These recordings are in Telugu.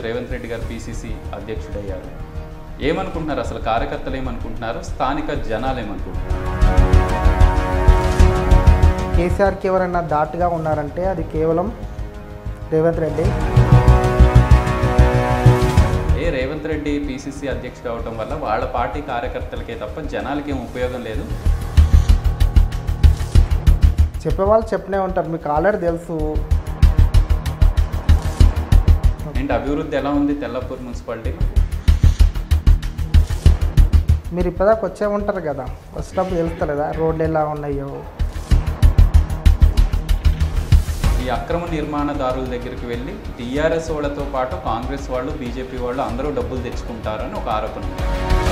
రేవంత్ రెడ్డి గారు పీసీసీ అధ్యక్షుడయ్యారు ఏమనుకుంటున్నారు అసలు కార్యకర్తలు ఏమనుకుంటున్నారు స్థానిక జనాలు ఏమనుకుంటున్నారు కేసీఆర్కి ఎవరైనా దాటుగా ఉన్నారంటే అది కేవలం రేవంత్ రెడ్డి ఏ రేవంత్ రెడ్డి పీసీసీ అధ్యక్షుడు అవటం వల్ల వాళ్ళ పార్టీ కార్యకర్తలకే తప్ప జనాలకి ఏం ఉపయోగం లేదు చెప్పేవాళ్ళు చెప్పనే ఉంటారు మీకు ఆల్రెడీ తెలుసు ఏంటి అభివృద్ధి ఎలా ఉంది తెల్లపూర్ మున్సిపాలిటీలో మీరు ఇప్పటిదాకా వచ్చే ఉంటారు కదా వచ్చేటప్పుడు తెలుస్తలేదా రోడ్లు ఎలా ఉన్నాయో ఈ అక్రమ నిర్మాణదారుల దగ్గరికి వెళ్ళి టీఆర్ఎస్ వాళ్ళతో పాటు కాంగ్రెస్ వాళ్ళు బీజేపీ వాళ్ళు అందరూ డబ్బులు తెచ్చుకుంటారని ఒక ఆరోపణ ఉంది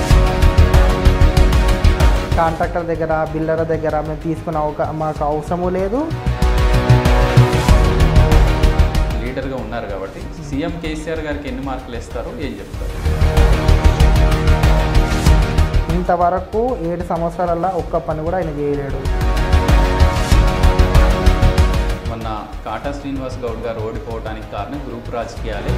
కాంట్రాక్టర్ దగ్గర బిల్డర్ దగ్గర మేము తీసుకున్న అవకా మాకు అవసరము లేదు లీడర్గా ఉన్నారు కాబట్టి సీఎం కేసీఆర్ గారికి ఎన్ని మార్కులు ఇస్తారో ఏం చెప్తారు ఇంతవరకు ఏడు సంవత్సరాలలో ఒక్క పని కూడా ఆయన చేయలేడు మొన్న కాటా శ్రీనివాస్ గౌడ్ గారు ఓడిపోవడానికి కారణం గ్రూప్ రాజకీయాలే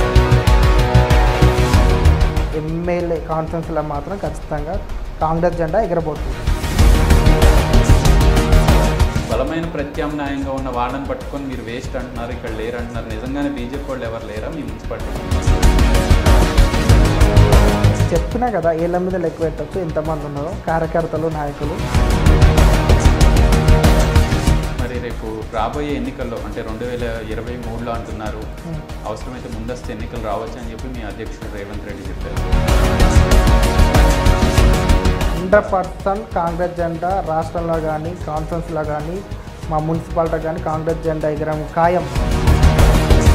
ఎమ్మెల్యే కాన్ఫరెన్స్లో మాత్రం ఖచ్చితంగా కాంగ్రెస్ జెండా ఎగరబోతుంది బలమైన ప్రత్యామ్నాయంగా ఉన్న వాళ్ళని పట్టుకొని మీరు వేస్ట్ అంటున్నారు ఇక్కడ లేరు అంటున్నారు నిజంగానే బీజేపీ వాళ్ళు ఎవరు లేరా మీ మున్సిపాలిటీ చెప్తున్నా కదా ఏళ్ళ మీద లెక్క పెట్టచ్చు ఎంతమంది ఉన్నారో కార్యకర్తలు నాయకులు మరి రేపు రాబోయే ఎన్నికల్లో అంటే రెండు వేల ఇరవై మూడులో అంటున్నారు Hmm. అవసరమైతే ముందస్తు ఎన్నికలు రావచ్చు అని చెప్పి మీ అధ్యక్షుడు రేవంత్ రెడ్డి చెప్పారు హండ్రెడ్ పర్సెంట్ కాంగ్రెస్ జెండా రాష్ట్రంలో కానీ కాన్ఫరెన్స్లో కానీ మా మున్సిపాలిటీ కానీ కాంగ్రెస్ జెండా ఎగరం ఖాయం